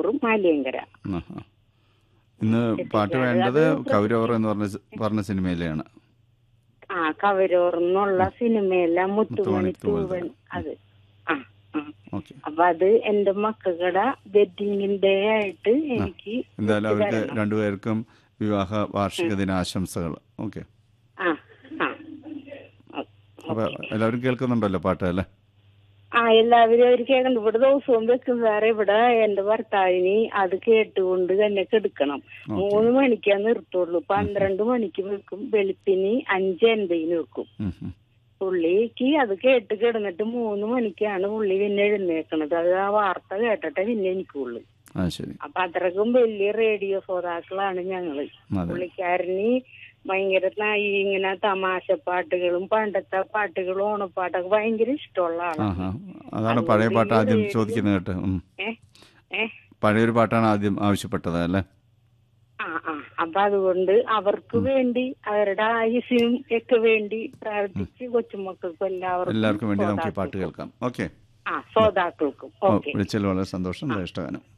മാലിയങ്കര ആഹാ. ഇന്ന് പാട്ട് വേണ്ടത് കൗരവർ എന്ന് പറഞ്ഞ സി- പറഞ്ഞ സിനിമയിലെയാണ് ആ കവരോർ എന്നുള്ള സിനിമയിലെ മുത്തുമണി തൂവൽ തൂവൻ അത് ആ ആ ഓക്കെ അപ്പൊ അത് എന്റെ മക്കളുടെ വെഡിങ്ങിന്റെ ആയിട്ട് എനിക്ക് എന്തായാലും അവർക്ക് തരണം. രണ്ടുപേർക്കും വിവാഹ വാർഷിക ദിനാശംസകൾ ഓക്കെ ആ ആ അപ്പൊ എല്ലാവരും കേൾക്കുന്നുണ്ടല്ലോ പാട്ട് അല്ലേ ആ എല്ലാവരും അവർ കേൾക്കണം ഇവിടെ ദിവസവും വെക്കും വേറെ ഇവിടെ എന്റെ ഭർത്താവിന് അത് കേട്ടുകൊണ്ട് തന്നെ കെടുക്കണം മൂന്ന് മണിക്കാ നിർത്തുള്ളൂ പന്ത്രണ്ട് മണിക്ക് വെക്കും വെളുപ്പിന് അഞ്ച് എൺപതിന് വെക്കും ഉം, ഉം. പുള്ളിക്ക് അത് കേട്ട് കിടന്നിട്ട് മൂന്ന് മണിക്കാണ് പുള്ളി പിന്നെ എഴുന്നേക്കണത് അത് ആ വാർത്ത കേട്ടിട്ടേ പിന്നെ എനിക്കുള്ളു ആ ശരി അപ്പൊ അത്രക്കും വലിയ റേഡിയോ ശ്രോതാക്കളാണ് ഞങ്ങള് അതെ പുള്ളിക്കാരന് ഭയങ്കര നായി ഇങ്ങനെ തമാശ പാട്ടുകളും പണ്ടത്തെ പാട്ടുകളും ഓണപ്പാട്ടൊക്കെ ഭയങ്കര ഇഷ്ടമുള്ള ആളാണ് ആഹാ അതാണ് പഴയ പാട്ട് ആദ്യം ചോദിക്കുന്നത് കേട്ട് ഉം. ഏ ഏ പഴയൊരു പാട്ടാണ് ആദ്യം ആവശ്യപ്പെട്ടത് അല്ലേ ആ ആ അപ്പൊ അതുകൊണ്ട് അവർക്ക് വേണ്ടി അവരുടെ ആയുസിനും ഒക്കെ വേണ്ടി പ്രാർത്ഥിച്ച് കൊച്ചുമക്കൾക്കും എല്ലാവർക്കും എല്ലാവർക്കും വേണ്ടി നമുക്ക് ഈ പാട്ട് കേൾക്കാം ഓക്കെ ആ ശ്രോതാക്കൾക്കും ഓക്കെ വിളിച്ചതിൽ വളരെ സന്തോഷം ജ്യേഷ്ഠഗാനം